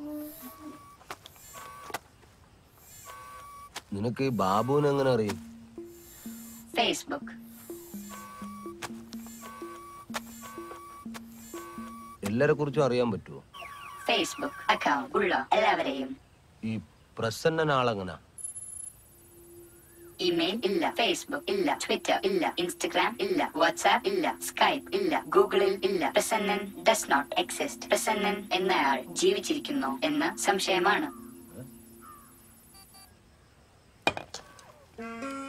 നിനക്ക് ഈ ബാബുവിനെ എങ്ങനെ അറിയും ഫേസ്ബുക്ക് എല്ലാരെ കുറിച്ചും അറിയാൻ പറ്റുമോ ഫേസ്ബുക്ക് അക്കൗണ്ട് ഉള്ള എല്ലാവരെയും ഈ പ്രസന്നൻ ആളെങ്ങനാ ഇമെയിൽ ഇല്ല ഫേസ്ബുക്ക് ഇല്ല ട്വിറ്റർ ഇല്ല ഇൻസ്റ്റഗ്രാം ഇല്ല വാട്സാപ്പ് ഇല്ല സ്കൈപ്പ് ഇല്ല ഗൂഗിളിൽ ഇല്ല Prasannan does not exist Prasannan എന്നയാൾ ജീവിച്ചിരിക്കുന്നു എന്ന് സംശയമാണ്